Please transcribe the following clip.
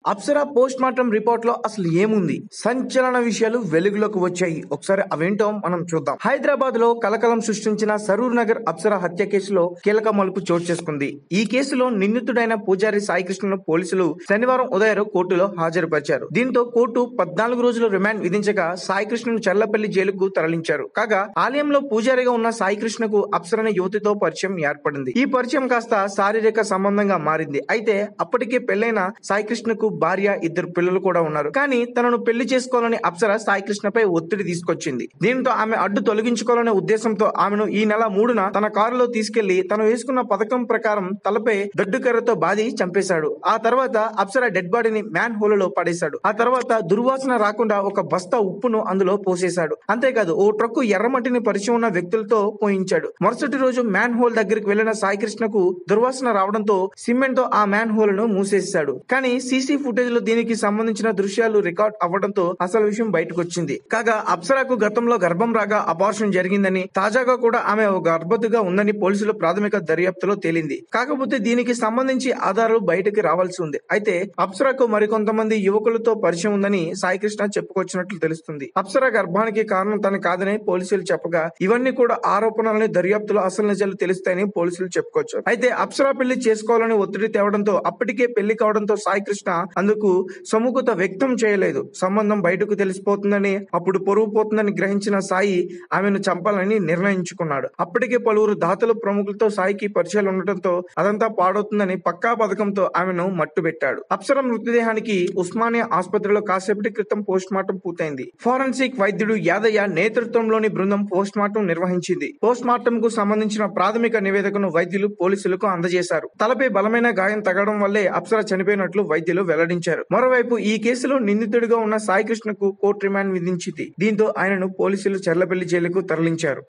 Apsara post mortem report లో అసలు ఏముంది సంచలన విషయాలు వెలుగులోకి వచ్చాయి ఒకసారి అవేంటో మనం చూద్దాం హైదరాబాద్ లో కలకలం సృష్టించిన సరూర్ నగర్ అప్సరా హత్య కేసులో కీలక మలుపు చోటు చేసుకుంది ఈ కేసులో నిందితుడైన పూజారి సాయికృష్ణను పోలీసులు శనివారం ఉదయం కోర్టులో హాజరుపరిచారు దీంతో కోర్టు పద్నాలుగు రోజులు రిమాండ్ విధించగా సాయికృష్ణను చల్లపల్లి జైలుకు తరలించారు కాగా ఆలయంలో పూజారిగా ఉన్న సాయికృష్ణకు అప్సరణ యువతితో పరిచయం ఏర్పడింది ఈ పరిచయం కాస్త శారీరక సంబంధంగా మారింది అయితే అప్పటికే పెళ్లైన సాయికృష్ణకు భార్య ఇద్దరు పిల్లలు కూడా ఉన్నారు కానీ తనను పెళ్లి చేసుకోవాలని అప్సర సాయికృష్ణపై ఒత్తిడి తీసుకొచ్చింది దీంతో ఆమె అడ్డు తొలగించుకోవాలనే ఉద్దేశంతో ఆమెను ఈ నెల మూడున తన కారులో తీసుకెళ్లి తను వేసుకున్న పథకం ప్రకారం తలపై దొడ్డు కర్రతో బాది చంపేశాడు ఆ తర్వాత అప్సర డెడ్ బాడీని మ్యాన్ హోల్ లో పడేశాడు ఆ తర్వాత దుర్వాసన రాకుండా ఒక బస్తా ఉప్పును అందులో పోసేశాడు అంతేకాదు ఓ ట్రక్కు ఎర్రమట్టిని పరిచయం ఉన్న వ్యక్తులతో పోయించాడు మరుసటి రోజు మ్యాన్ హోల్ దగ్గరికి వెళ్లిన సాయికృష్ణకు దుర్వాసన రావడంతో సిమెంట్ తో ఆ మ్యాన్ హోల్ ను మూసేశాడు కానీ సీసీ ఫుటేజ్ లో దీనికి సంబంధించిన దృశ్యాలు రికార్డ్ అవ్వడంతో అసలు విషయం బయటకు వచ్చింది కాగా అప్సరాకు గతంలో గర్భం రాగా అబార్షన్ జరిగిందని తాజాగా కూడా ఆమె ఒక గర్భవతిగా ఉందని పోలీసులు ప్రాథమిక దర్యాప్తులో తేలింది కాకపోతే దీనికి సంబంధించి ఆధారాలు బయటకి రావాల్సి ఉంది అయితే అప్సరాకు మరికొంతమంది యువకులతో పరిచయం ఉందని సాయికృష్ణ చెప్పుకొచ్చినట్లు తెలుస్తుంది అప్సరా గర్భానికి కారణం తను కాదని పోలీసులు చెప్పగా ఇవన్నీ కూడా ఆరోపణలని దర్యాప్తులో అసలు నిజాలు తెలుస్తాయని పోలీసులు చెప్పుకోవచ్చు అయితే అప్సరా పెళ్లి చేసుకోవాలని ఒత్తిడి తేవడంతో అప్పటికే పెళ్లి కావడంతో సాయికృష్ణ అందుకు సముఖత వ్యక్తం చేయలేదు సంబంధం బయటకు తెలిసిపోతుందని అప్పుడు పొరుగు పోతుందని గ్రహించిన సాయి ఆమెను చంపాలని నిర్ణయించుకున్నాడు అప్పటికే పలువురు దాతలు ప్రముఖులతో సాయికి పరిచయాలు ఉండటంతో అదంతా పాడవుతుందని పక్కా పథకంతో ఆమెను మట్టు పెట్టాడు అప్సర మృతదేహానికి ఉస్మానియా ఆసుపత్రిలో కాసేపటి క్రితం పోస్ట్ మార్టం పూర్తయింది ఫోరెన్సిక్ వైద్యుడు యాదయ్య నేతృత్వంలోని బృందం పోస్ట్ మార్టం నిర్వహించింది పోస్ట్ మార్టం కు సంబంధించిన ప్రాథమిక నివేదికను వైద్యులు పోలీసులకు అందజేశారు తలపై బలమైన గాయం తగడం వల్లే అప్సర చనిపోయినట్లు వైద్యులు వెల్లడించారు మరోవైపు ఈ కేసులో నిందితుడిగా ఉన్న సాయికృష్ణకు కోర్టు రిమాండ్ విధించింది దీంతో ఆయనను పోలీసులు చెర్లపల్లి జైలుకు తరలించారు